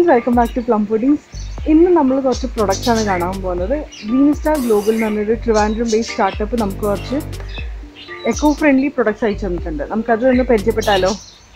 Welcome back to plum puddings ഇന്ന് നമ്മൾ കുറച്ച് പ്രൊഡക്റ്റ്സ് ആണ് കാണാൻ പോകുന്നത് ഗ്രീൻ സ്റ്റാർ ഗ്ലോബൽ എന്ന് പറഞ്ഞൊരു ട്രിവാൻഡ്രം ബേസ്ഡ് സ്റ്റാർട്ടപ്പ് നമുക്ക് കുറച്ച് എക്കോ ഫ്രണ്ട്ലി പ്രൊഡക്ട്സ് അയച്ചു തന്നിട്ടുണ്ട് നമുക്കത് ഒന്ന് പരിചയപ്പെട്ടാലോ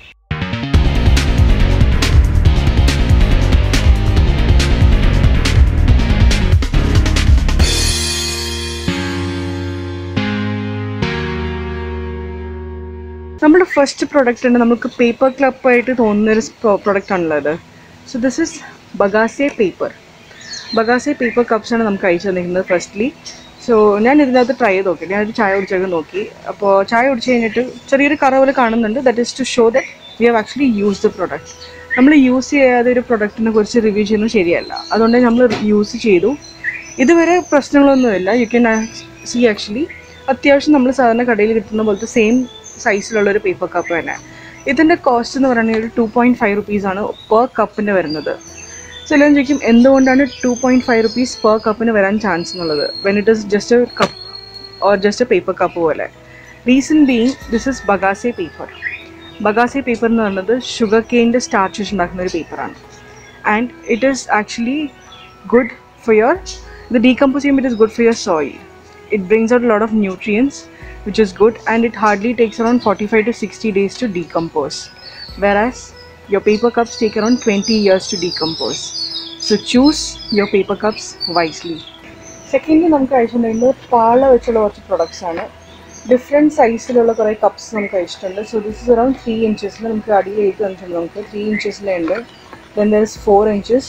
നമ്മുടെ ഫസ്റ്റ് പ്രൊഡക്റ്റ് ഉണ്ട് നമുക്ക് പേപ്പർ ക്ലപ്പായിട്ട് തോന്നുന്നൊരു പ്രൊഡക്റ്റ് ആണുള്ളത് so this is bagasse paper bagasse paper cups ആണ് നമുക്ക് അയച്ചു തന്നിരിക്കുന്നത് ഫസ്റ്റ്ലി സോ ഞാൻ ഇതിനകത്ത് ട്രൈ ചെയ്ത് നോക്കി ഞാനൊരു ചായ കുടിച്ചൊക്കെ നോക്കി അപ്പോൾ ചായ കുടിച്ച് കഴിഞ്ഞിട്ട് ചെറിയൊരു കറ പോലെ കാണുന്നുണ്ട് that is to show that we have actually use the product നമ്മൾ യൂസ് ചെയ്യാതെ ഒരു പ്രൊഡക്റ്റിനെ കുറിച്ച് റിവ്യൂ ചെയ്യുന്നത് ശരിയല്ല അതുകൊണ്ട് നമ്മൾ യൂസ് ചെയ്തു ഇതുവരെ പ്രശ്നങ്ങളൊന്നുമില്ല യു ക്യാൻ സി ആക്ച്വലി അത്യാവശ്യം നമ്മൾ സാധാരണ കടയിൽ കിട്ടുന്ന പോലത്തെ സെയിം സൈസിലുള്ള ഒരു പേപ്പർ കപ്പ് തന്നെ ഇതിൻ്റെ കോസ്റ്റ് എന്ന് പറയുന്നത് ഒരു ടു പോയിൻറ്റ് ഫൈവ് റുപ്പീസാണ് പെർ കപ്പിന് വരുന്നത് ചിലർ ചോദിക്കും എന്തുകൊണ്ടാണ് two point five rupees per കപ്പിന് വരാൻ ചാൻസ് എന്നുള്ളത് when it is just a cup or just a paper cup പോലെ reason being this is bagasse paper bagasse paper എന്ന് പറയുന്നത് ഷുഗർ കെയിൻ്റെ സ്റ്റാർച്ച് വെച്ച് ഉണ്ടാക്കുന്ന ഒരു പേപ്പറാണ് and it is actually good for your ഇത് ഡീകമ്പോസ് ചെയ്യുമ്പോൾ it is good for your soil it brings out a lot of nutrients which is good and it hardly takes around 45 to 60 days to decompose whereas your paper cups take around 20 years to decompose so choose your paper cups wisely secondly നമുക്ക് അയച്ചിട്ടുണ്ടെങ്കിൽ പാള വെച്ചുള്ള കുറച്ച് products ആണ് different സൈസിലുള്ള കുറേ cups നമുക്ക് അയച്ചിട്ടുണ്ട് so this is around three ഇഞ്ചസിൽ നമുക്ക് അടിയിൽ എഴുതി തന്നിട്ടുണ്ട് നമുക്ക് ത്രീ ഇഞ്ചസിലുണ്ട് then there is four inches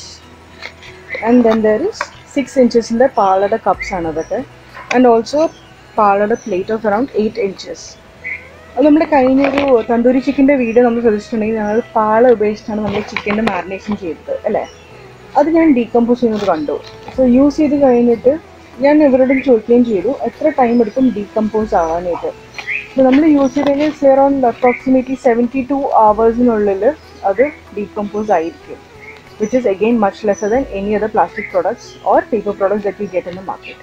and then there is six ഇഞ്ചസിൻ്റെ പാളയുടെ കപ്സ് ആണ് അതൊക്കെ ആൻഡ് ഓൾസോ പാളയുടെ plate of around eight inches അത് നമ്മുടെ കഴിഞ്ഞൊരു തന്തൂരി ചിക്കൻ്റെ വീഡിയോ നമ്മൾ ശ്രദ്ധിച്ചിട്ടുണ്ടെങ്കിൽ ഞങ്ങൾ പാള ഉപയോഗിച്ചിട്ടാണ് നമ്മൾ ചിക്കൻ്റെ മാരിനേഷൻ ചെയ്തത് അല്ലേ അത് ഞാൻ ഡീകമ്പോസ് ചെയ്യുന്നത് കണ്ടു സോ യൂസ് ചെയ്ത് കഴിഞ്ഞിട്ട് ഞാൻ ഇവരോടും ചോദിക്കുകയും ചെയ്തു എത്ര ടൈം എടുക്കും ഡീകമ്പോസ് ആവാനായിട്ട് അപ്പോൾ നമ്മൾ യൂസ് ചെയ്ത് കഴിഞ്ഞാൽ അറൗണ്ട് അപ്രോക്സിമേറ്റ്ലി സെവൻറ്റി ടു അവേഴ്സിനുള്ളിൽ അത് ഡീകമ്പോസ് ആയിരിക്കും which is again much lesser than any other plastic products or paper products that we get in the market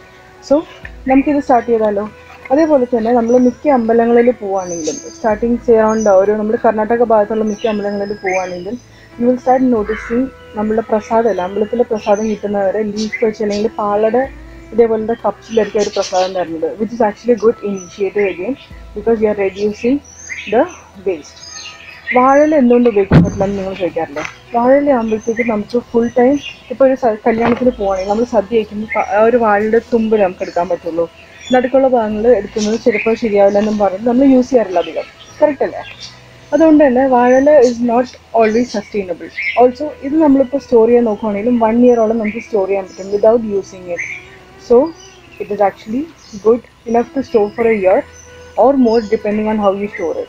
so നമുക്കിത് സ്റ്റാർട്ട് ചെയ്താലോ അതേപോലെ തന്നെ നമ്മൾ മിക്ക അമ്പലങ്ങളിൽ പോവുകയാണെങ്കിലും സ്റ്റാർട്ടിങ് അറൗണ്ട് ഒരു നമ്മൾ കർണാടക ഭാഗത്തുള്ള മിക്ക അമ്പലങ്ങളിൽ പോവുകയാണെങ്കിലും യു വിൽ സ്റ്റാർട്ട് നോട്ടീസിങ് നമ്മളുടെ പ്രസാദമല്ല അമ്പലത്തിലെ പ്രസാദം കിട്ടുന്നവരെ ലീഫ് വെച്ച് അല്ലെങ്കിൽ പാലയുടെ ഇതേപോലത്തെ കപ്സിലായിരിക്കും ഒരു പ്രസാദം തരുന്നത് which is actually good initiative again because you are reducing the waste വാഴല എന്തുകൊണ്ട് ഉപയോഗിക്കാൻ പറ്റില്ല എന്ന് നിങ്ങൾ ചോദിക്കാറില്ലേ വാഴല ആകുമ്പോഴത്തേക്ക് നമുക്ക് ഫുൾ ടൈം ഇപ്പോൾ ഒരു സ- കല്യാണത്തിന് പോവുകയാണെങ്കിൽ നമ്മൾ സദ്യ കഴിക്കുമ്പോൾ പ- ആ ഒരു വാഴയുടെ തുമ്പ് നമുക്ക് എടുക്കാൻ പറ്റുള്ളൂ നടുക്കുള്ള ഭാഗങ്ങൾ എടുക്കുന്നത് ചിലപ്പോൾ ശരിയാവില്ല എന്നും പറഞ്ഞ് നമ്മൾ യൂസ് ചെയ്യാറില്ല അധികം കറക്റ്റ് അല്ലേ അതുകൊണ്ട് തന്നെ വാഴല is not always sustainable also ഇത് നമ്മളിപ്പോൾ സ്റ്റോർ ചെയ്യാൻ നോക്കുകയാണെങ്കിലും വൺ ഇയറോളം നമുക്ക് സ്റ്റോർ ചെയ്യാൻ പറ്റും without using it so it is actually good enough to store for a year or more depending on how you store it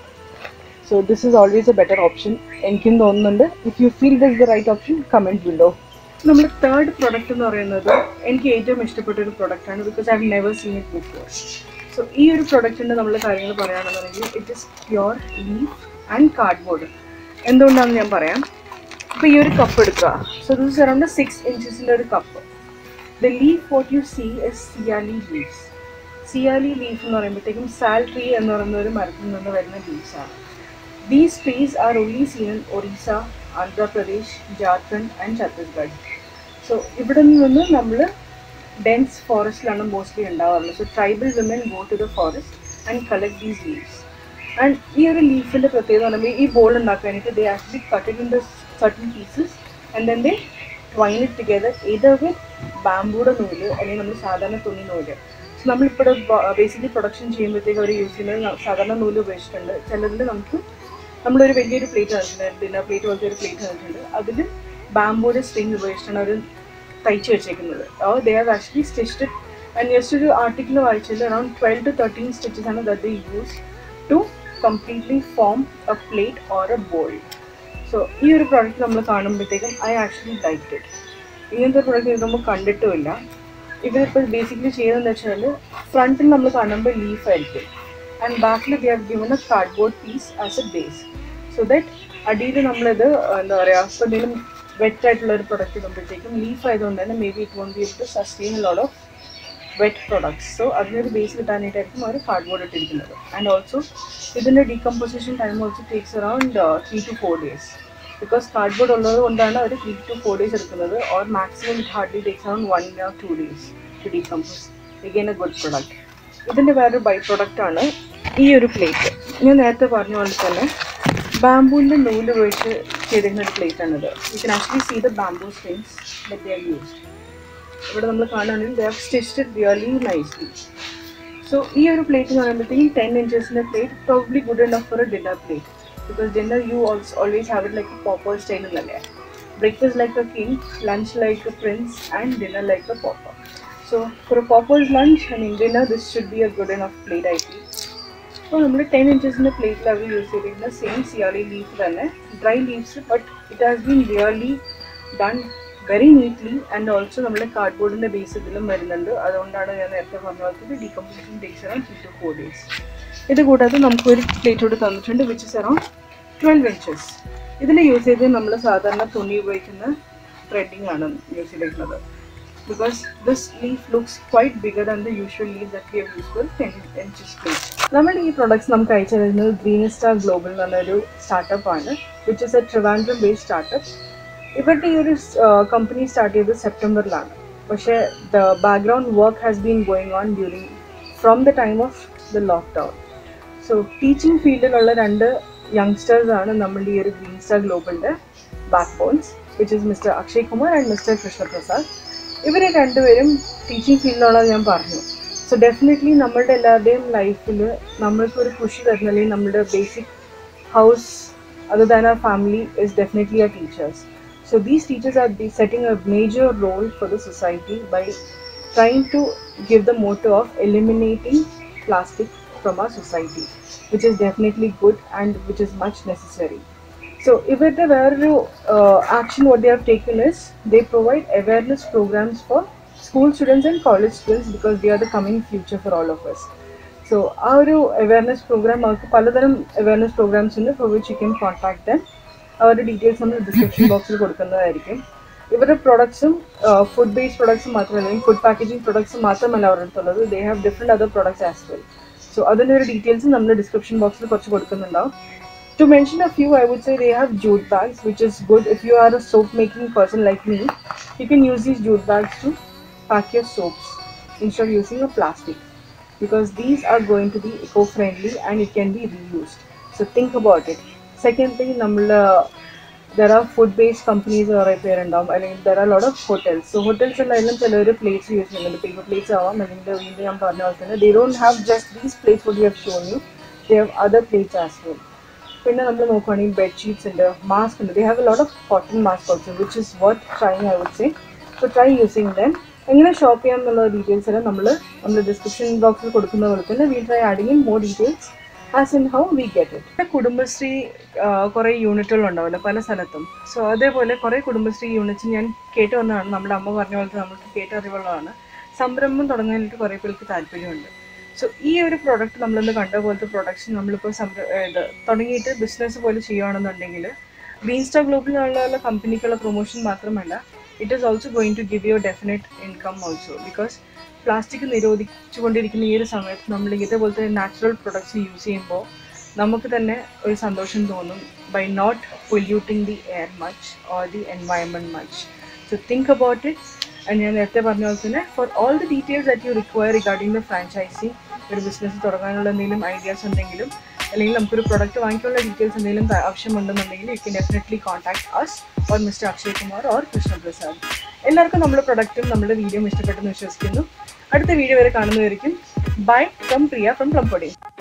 so this is always a better option എനിക്കും തോന്നുന്നുണ്ട് if you feel this the right option comment below നമ്മൾ third product എന്ന് പറയുന്നത് എനിക്ക് ഏറ്റവും ഇഷ്ടപ്പെട്ട ഒരു പ്രൊഡക്റ്റാണ് because I have never seen it before so ഈ ഒരു പ്രൊഡക്റ്റിൻ്റെ നമ്മൾ കാര്യങ്ങൾ പറയുകയാണെന്നുണ്ടെങ്കിൽ it is pure leaf and cardboard എന്തുകൊണ്ടാണെന്ന് ഞാൻ പറയാം ഇപ്പോൾ ഈ ഒരു കപ്പ് എടുക്കുക so this is around six ഇഞ്ചസിൻ്റെ ഒരു cup the leaf what you see is siali leaves siali leaf എന്ന് പറയുമ്പോഴത്തേക്കും സാൽ ട്രീ എന്ന് പറയുന്ന ഒരു മരത്തിൽ നിന്ന് വരുന്ന ലീവ്സാണ് these trees are only seen in Orissa Andhra Pradesh Jharkhand and Chhattisgarh so ഇവിടെ നിന്ന് നമ്മൾ ഡെൻസ് ഫോറസ്റ്റിലാണ് മോസ്റ്റ്ലി ഉണ്ടാവാറുള്ളത് so tribal women go to the forest and collect these leaves and ഈ ഒരു ലീഫിൻ്റെ പ്രത്യേകത എന്ന് പറയുമ്പോൾ ഈ ബോൾ ഉണ്ടാക്കാനായിട്ട് they actually cut it in the certain pieces and then they twine it together either with ബാംബൂടെ നൂല് അല്ലെങ്കിൽ നമ്മൾ സാധാരണ തുണി നൂല് സോ നമ്മളിപ്പോൾ ബേസിക്കലി പ്രൊഡക്ഷൻ ചെയ്യുമ്പോഴത്തേക്ക് അവർ യൂസ് ചെയ്യുന്നത് സാധാരണ നൂല് ഉപയോഗിച്ചിട്ടുണ്ട് ചിലതിൽ നമുക്ക് നമ്മളൊരു വലിയൊരു പ്ലേറ്റ് തന്നിട്ടുണ്ട് ഡിന്നർ പ്ലേറ്റ് പോലത്തെ ഒരു പ്ലേറ്റ് തന്നിട്ടുണ്ട് അതിൽ ബാംബൂടെ സ്ട്രിങ് ഉപയോഗിച്ചിട്ടാണ് അവർ തയ്ച്ച് വെച്ചേക്കുന്നത് they have actually stitched and just ഒരു ആർട്ടിക്കിൾ വായിച്ചത് around twelve to thirteen stitches ആണ് that they use to completely form a plate or a bowl so ഈ ഒരു പ്രോഡക്റ്റ് നമ്മൾ കാണുമ്പോഴത്തേക്കും ഐ ആക്ച്വലി ലൈക്ക് ഇറ്റ് ഇങ്ങനത്തെ പ്രോഡക്റ്റ് ഇത് നമ്മൾ കണ്ടിട്ടുമില്ല ഇവരിപ്പോൾ ബേസിക്കലി ചെയ്തതെന്ന് വെച്ചാൽ ഫ്രണ്ടിൽ നമ്മൾ കാണുമ്പോൾ ലീഫ് ആയിരിക്കും ആൻഡ് ബാക്കിൽ they have given a cardboard piece as a base so that അടിയിൽ നമ്മളിത് എന്താ പറയുക ഇപ്പോൾ എന്തെങ്കിലും വെറ്റ് ആയിട്ടുള്ള ഒരു പ്രൊഡക്റ്റ് ഇടുമ്പോഴത്തേക്കും ലീഫ് ആയതുകൊണ്ട് തന്നെ maybe it won't be to sustain load of wet products so അതിനൊരു ബേസ് കിട്ടാനായിട്ടായിരിക്കും അവർ കാർഡ്ബോർഡ് ഇട്ടിരിക്കുന്നത് ആൻഡ് ഓൾസോ ഇതിൻ്റെ decomposition time also takes around three to four days because cardboard ഉള്ളത് കൊണ്ടാണ് അവർ ത്രീ ടു ഫോർ ഡേയ്സ് എടുക്കുന്നത് or maximum it hardly takes around one or two days to decompose again a good product ഇതിൻ്റെ വേറൊരു by product ആണ് ഈ ഒരു plate ഞാൻ നേരത്തെ പറഞ്ഞ പോലെ തന്നെ ബാംബൂവിൻ്റെ നൂല് വെച്ച് ചെയ്തിരുന്ന ഒരു പ്ലേറ്റ് ആണിത് you can actually see the bamboo strings that they are used ഇവിടെ നമ്മൾ കാണുകയാണെങ്കിൽ they have stitched it really nicely so ഈ ഒരു പ്ലേറ്റ് എന്ന് പറയുമ്പോഴത്തേക്കും ടെൻ ഇഞ്ചസിൻ്റെ plate probably good enough for a dinner plate because dinner you also always have it like a pauper സ്റ്റൈലിലല്ലേ breakfast like a king lunch like a prince and dinner like a pauper so for a pauper's lunch I mean dinner this should be a good enough plate I feel അപ്പോൾ നമ്മൾ ten ഇഞ്ചസിൻ്റെ പ്ലേറ്റിൽ അവർ use ചെയ്തിരിക്കുന്ന same siali leaf തന്നെ dry leaves but it has been really done very neatly and also നമ്മുടെ കാർഡ്ബോർഡിൻ്റെ base ഇതിലും വരുന്നുണ്ട് അതുകൊണ്ടാണ് ഞാൻ നേരത്തെ പറഞ്ഞ പോലത്തെ decomposition days around three to four days ഇത് കൂടാതെ നമുക്കൊരു പ്ലേറ്റ് കൂടി തന്നിട്ടുണ്ട് which is around twelve inches ഇതിൽ യൂസ് ചെയ്ത് നമ്മൾ സാധാരണ തുണി ഉപയോഗിക്കുന്ന ത്രെഡിങ് ആണ് യൂസ് ചെയ്തിരിക്കുന്നത് because this leaf looks quite bigger than the usual leaf that we have used for 10 inches plate. നമ്മൾ ഈ പ്രൊഡക്ട്സ് നമുക്ക് അയച്ചു തരുന്നത് ഗ്രീൻ സ്റ്റാർ ഗ്ലോബൽ എന്ന് പറഞ്ഞൊരു സ്റ്റാർട്ടപ്പ് ആണ് which is a Trivandrum based startup ഇവരുടെ ഈ ഒരു കമ്പനി സ്റ്റാർട്ട് ചെയ്തത് സെപ്റ്റംബറിലാണ് പക്ഷേ the background work has been going on during from the time of the lockdown so teaching ഫീൽഡിലുള്ള രണ്ട് യങ്സ്റ്റേഴ്സ് ആണ് നമ്മളുടെ ഈ ഒരു ഗ്രീൻ സ്റ്റാർ ഗ്ലോബലിൻ്റെ backbones which is mister Akshay Kumar and mister Krishnaprasad ഇവർ രണ്ടുപേരും ടീച്ചിങ് ഫീൽഡിലുള്ളത് ഞാൻ പറഞ്ഞു സോ ഡെഫിനറ്റ്ലി നമ്മളുടെ എല്ലാവരുടെയും ലൈഫിൽ നമ്മൾക്ക് ഒരു ഖുഷി തരുന്ന അല്ലെങ്കിൽ നമ്മുടെ basic house other than our family is definitely our teachers so these teachers are the setting a major role for the society by trying to give the motto of eliminating plastic from our society, which is definitely good and which is much necessary. So, ഇവരുടെ വേറൊരു action what they have taken is they provide awareness programs for school students and college students because they are the coming future for all of us. So ആ ഒരു awareness program അവർക്ക് പലതരം awareness programs ഉണ്ട് for which you can contact them അവരുടെ details നമ്മൾ description ബോക്സിൽ കൊടുക്കുന്നതായിരിക്കും ഇവരുടെ പ്രൊഡക്ട്സും ഫുഡ് ബേസ്ഡ് പ്രൊഡക്ട്സും മാത്രമല്ല ഫുഡ് പാക്കേജിംഗ് പ്രൊഡക്ട്സ് മാത്രമല്ല അവരുടെ അടുത്തുള്ളത് they have different other products as well so അതിൻ്റെ ഒരു ഡീറ്റെയിൽസ് നമ്മൾ ഡിസ്ക്രിപ്ഷൻ ബോക്സിൽ കുറച്ച് കൊടുക്കുന്നുണ്ടാവും To mention a few, I would say they have jute bags, which is good if you are a soap making person like me. You can use these jute bags to pack your soaps instead of using a plastic because these are going to be eco friendly and it can be reused. So think about it. Second thing, നമ്മൾ there are food based companies കുറേ പേരുണ്ടാവും അല്ലെങ്കിൽ there are a lot of hotels. So hotels എല്ലാം ചിലർ plates use ചെയ്യുന്നുണ്ട് paper plates ആവാം അല്ലെങ്കിൽ വീണ്ടും ഞാൻ പറഞ്ഞ പോലെ തന്നെ they don't have just these plates what you have shown you. They have other plates as well. പിന്നെ നമ്മൾ നോക്കുവാണെങ്കിൽ ബെഡ്ഷീറ്റ്സ് ഉണ്ട് മാസ്ക് ഉണ്ട് they have a lot of cotton mask also which is worth trying I would say so try using them എങ്ങനെ shop ചെയ്യാം എന്നുള്ള details എല്ലാം നമ്മൾ നമ്മൾ ഡിസ്ക്രിപ്ഷൻ ബോക്സിൽ കൊടുക്കുന്ന പോലെ തന്നെ we try adding in more details as in how we get it Kudumbashree കുറേ യൂണിറ്റുകൾ ഉണ്ടാവില്ല പല സ്ഥലത്തും സോ അതേപോലെ കുറേ കുടുംബശ്രീ യൂണിറ്റ്സ് ഞാൻ കേട്ട് വന്നതാണ് നമ്മുടെ അമ്മ പറഞ്ഞ പോലത്തെ നമുക്ക് കേട്ടറിവുള്ളതാണ് സംരംഭം തുടങ്ങാനായിട്ട് കുറേ പേർക്ക് താല്പര്യമുണ്ട് സോ ഈ ഒരു പ്രോഡക്റ്റ് നമ്മളിന്ന് കണ്ട പോലത്തെ പ്രൊഡക്ട്സ് നമ്മളിപ്പോൾ സംര ഇത് തുടങ്ങിയിട്ട് ബിസിനസ് പോലെ ചെയ്യുകയാണെന്നുണ്ടെങ്കിൽ ഗ്രീൻ സ്റ്റാർ ഗ്ലോബിലുള്ള കമ്പനിക്കുള്ള പ്രൊമോഷൻ മാത്രമല്ല it is also going to give you definite income also because plastic നിരോധിച്ചുകൊണ്ടിരിക്കുന്ന ഈ ഒരു സമയത്ത് നമ്മൾ ഇതേപോലത്തെ നാച്ചുറൽ പ്രൊഡക്ട്സ് യൂസ് ചെയ്യുമ്പോൾ നമുക്ക് തന്നെ ഒരു സന്തോഷം തോന്നും by not polluting the air much or the environment much so think about it ഞാൻ നേരത്തെ പറഞ്ഞ പോലെ തന്നെ for all the details that you require regarding the franchise ഒരു ബിസിനസ് തുടങ്ങാനുള്ള എന്തെങ്കിലും ഐഡിയാസ് ഉണ്ടെങ്കിലും അല്ലെങ്കിൽ നമുക്കൊരു പ്രൊഡക്റ്റ് വാങ്ങിക്കാനുള്ള ഡീറ്റെയിൽസ് എന്തെങ്കിലും ആവശ്യമുണ്ടെന്നുണ്ടെങ്കിൽ you can definitely contact us or mister Akshay Kumar or Krishnaprasad എല്ലാവർക്കും നമ്മുടെ പ്രൊഡക്റ്റും നമ്മുടെ വീഡിയോയും ഇഷ്ടപ്പെട്ടെന്ന് വിശ്വസിക്കുന്നു അടുത്ത വീഡിയോ വരെ കാണുന്നതായിരിക്കും ബൈ ഫ്രം പ്രിയ ഫ്രം പ്ലംപൊടി